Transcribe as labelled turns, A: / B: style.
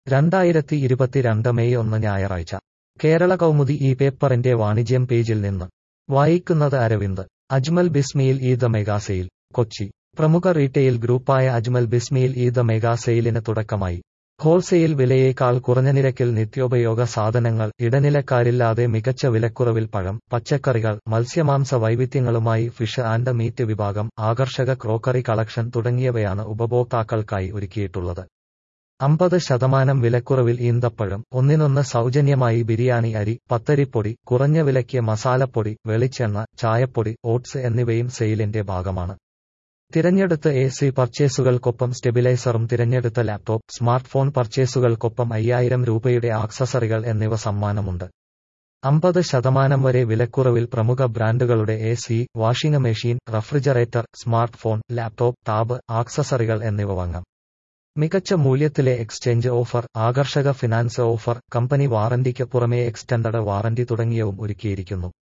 A: രണ്ടായിരത്തി ഇരുപത്തിരണ്ട് മെയ് ഒന്ന് ഞായറാഴ്ച കേരള കൗമുദി ഈ പേപ്പറിന്റെ വാണിജ്യം പേജിൽ നിന്ന് വായിക്കുന്നത് അരവിന്ദ് അജ്മൽ ബിസ്മിയിൽ ഈദ് മെഗാ സെയിൽ കൊച്ചി പ്രമുഖ റീറ്റെയിൽ ഗ്രൂപ്പായ അജ്മൽ ബിസ്മിയിൽ ഈദ് മെഗാ സെയിലിന് തുടക്കമായി ഹോൾസെയിൽ വിലയേക്കാൾ കുറഞ്ഞ നിരക്കിൽ നിത്യോപയോഗ സാധനങ്ങൾ ഇടനിലക്കാരില്ലാതെ മികച്ച വിലക്കുറവിൽ പഴം പച്ചക്കറികൾ മത്സ്യമാംസ വൈവിധ്യങ്ങളുമായി ഫിഷ് ആൻഡ് മീറ്റ് വിഭാഗം ആകർഷക ക്രോക്കറി കളക്ഷൻ തുടങ്ങിയവയാണ് ഉപഭോക്താക്കൾക്കായി ഒരുക്കിയിട്ടുള്ളത് അമ്പത് ശതമാനം വിലക്കുറവിൽ ഈന്തപ്പഴം ഒന്നിനൊന്ന് സൗജന്യമായി ബിരിയാണി അരി പത്തരിപ്പൊടി കുറഞ്ഞ വിലയ്ക്ക് മസാലപ്പൊടി വെളിച്ചെണ്ണ ചായപ്പൊടി ഓട്സ് എന്നിവയും സെയിലിന്റെ ഭാഗമാണ് തിരഞ്ഞെടുത്ത എ സി പർച്ചേസുകൾക്കൊപ്പം സ്റ്റെബിലൈസറും തിരഞ്ഞെടുത്ത ലാപ്ടോപ്പ് സ്മാർട്ട് ഫോൺ പർച്ചേസുകൾക്കൊപ്പം അയ്യായിരം രൂപയുടെ ആക്സസറികൾ എന്നിവ സമ്മാനമുണ്ട് അമ്പത് ശതമാനം വരെ വിലക്കുറവിൽ പ്രമുഖ ബ്രാൻഡുകളുടെ A C washing machine refrigerator smart phone laptop tab ആക്സസറികൾ എന്നിവ വാങ്ങാം മികച്ച മൂല്യത്തിലെ എക്സ്ചേഞ്ച് ഓഫർ ആകർഷക ഫിനാൻസ് ഓഫർ കമ്പനി വാറന്റിക്ക് പുറമെ എക്സ്റ്റൻഡഡ് വാറന്റി തുടങ്ങിയവും ഒരുക്കിയിരിക്കുന്നു